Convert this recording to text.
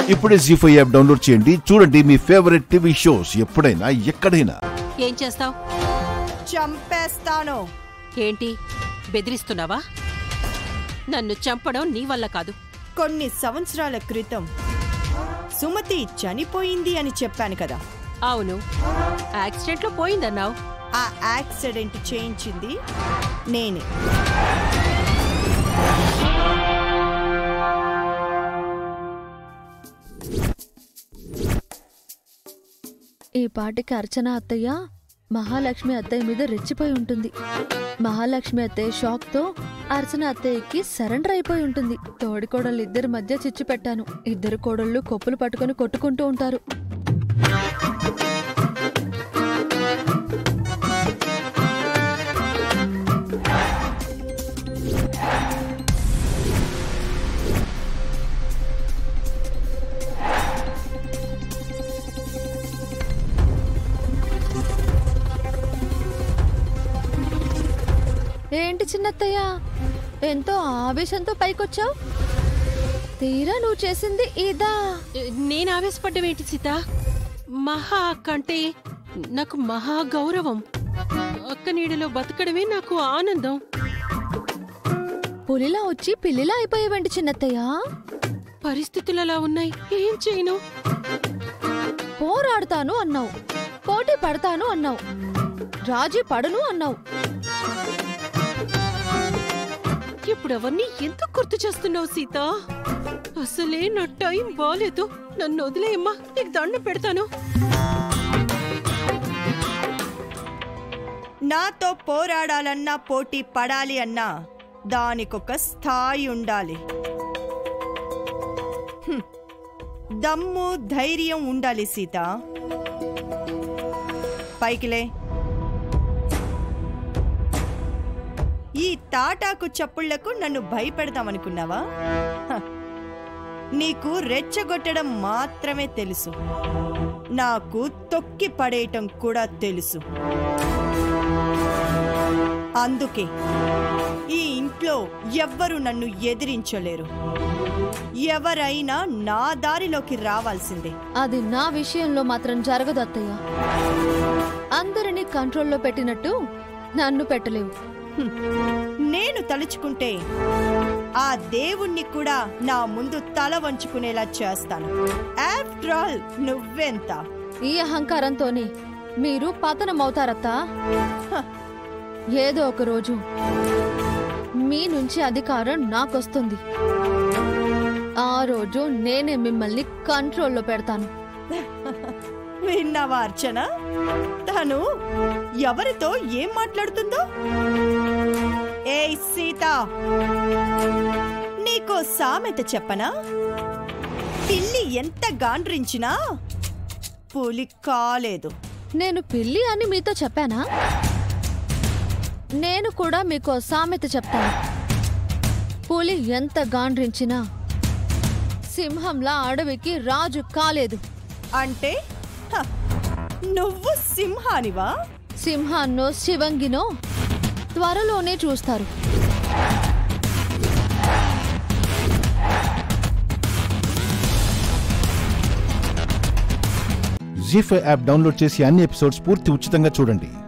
ఇప్పుడే G five app download చేయండి చూడండి మీ ఫేవరెట్ టీవీ షోస్ ఎప్పుడైనా ఎక్కడైనా ఏం చేస్తావ్ చంపేస్తాను ఏంటి బెదిరిస్తున్నావా నన్ను చంపడం నీ వల్ల కాదు కొన్ని సంవత్సరాల క్రితం సుమతి చనిపోయింది అని చెప్పాను కదా అవును యాక్సిడెంట్లో పోయిందన్నావు ఆ యాక్సిడెంట్ చేయించింది నేనే ఈ పాటికి అర్చన అత్తయ్య మహాలక్ష్మి అత్తయ్య మీద రెచ్చిపోయి ఉంటుంది మహాలక్ష్మి అత్తయ్య షాక్ తో అర్చన అత్తయ్యకి సరెండర్ అయిపోయి ఉంటుంది తోడి కోడళ్ళు ఇద్దరి మధ్య చిచ్చు పెట్టాను ఇద్దరు కోడళ్ళు కొప్పులు పట్టుకొని కొట్టుకుంటూ ఉంటారు ఏంటి చిన్నత్తయ్య ఎంతో ఆవేశంతో పైకొచ్చావు తీరా నువ్వు చేసింది ఇదా నేను ఆవేశపడ్డమేంటి సీత మహా అక్క అంటే నాకు మహా గౌరవం అక్క నీడలో బతకడమే నాకు ఆనందం పులిలా వచ్చి పిల్లిలా అయిపోయావంటి చిన్నత్తయ్య పరిస్థితులు అలా ఉన్నాయి ఏం చేయను పోరాడతాను అన్నావు పోటీ పడతాను అన్నావు రాజీ పడను అన్నావు ఇప్పుడు అవన్నీ ఎందుకు గుర్తు చేస్తున్నావు సీత అసలే నా టైం బాలేదు నన్ను వదిలేయమ్మా నీకు దండం పెడతాను నాతో పోరాడాలన్నా పోటీ పడాలి అన్నా దానికొక స్థాయి ఉండాలి హ్మ్. దమ్ము ధైర్యం ఉండాలి సీత పైకిలే ఈ తాటాకు చప్పుళ్లకు నన్ను భయపెడదామనుకున్నావా హ. నీకు రెచ్చగొట్టడం మాత్రమే తెలుసు నాకు తొక్కి పడేయటం కూడా తెలుసు అందుకే ఈ ఇంట్లో ఎవ్వరు నన్ను ఎదిరించలేరు ఎవరైనా నా దారిలోకి రావాల్సిందే అది నా విషయంలో మాత్రం జరగదు అత్తయ్య అందరినీ కంట్రోల్లో పెట్టినట్టు నన్ను పెట్టలేవు హ్మ్. నేను తలుచుకుంటే ఆ దేవుణ్ణి కూడా నా ముందు తల వంచుకునేలా చేస్తాను ఆఫ్టర్ ఆల్ నువ్వెంత ఈ అహంకారంతోనే మీరు పతనమవుతారత్తా హ. ఏదో ఒక రోజు మీ నుంచి అధికారం నాకొస్తుంది ఆ రోజు నేనే మిమ్మల్ని కంట్రోల్లో పెడతాను విన్నావా అర్చన తను ఎవరితో ఏం మాట్లాడుతుందో ఏ సీత నీకో సామెత చెప్పనా పిల్లి ఎంత గాండ్రించినా పులి కాలేదు నేను పిల్లి అని మీతో చెప్పానా నేను కూడా మీకు ఓ సామెత చెప్తాను పులి ఎంత గాండ్రించినా సింహంలా అడవికి రాజు కాలేదు అంటే హ, నువ్వు సింహానివా సింహాన్నో శివంగినో త్వరలోనే చూస్తారు జీ ఫైవ్ యాప్ డౌన్లోడ్ చేసి అన్ని ఎపిసోడ్స్ పూర్తి ఉచితంగా చూడండి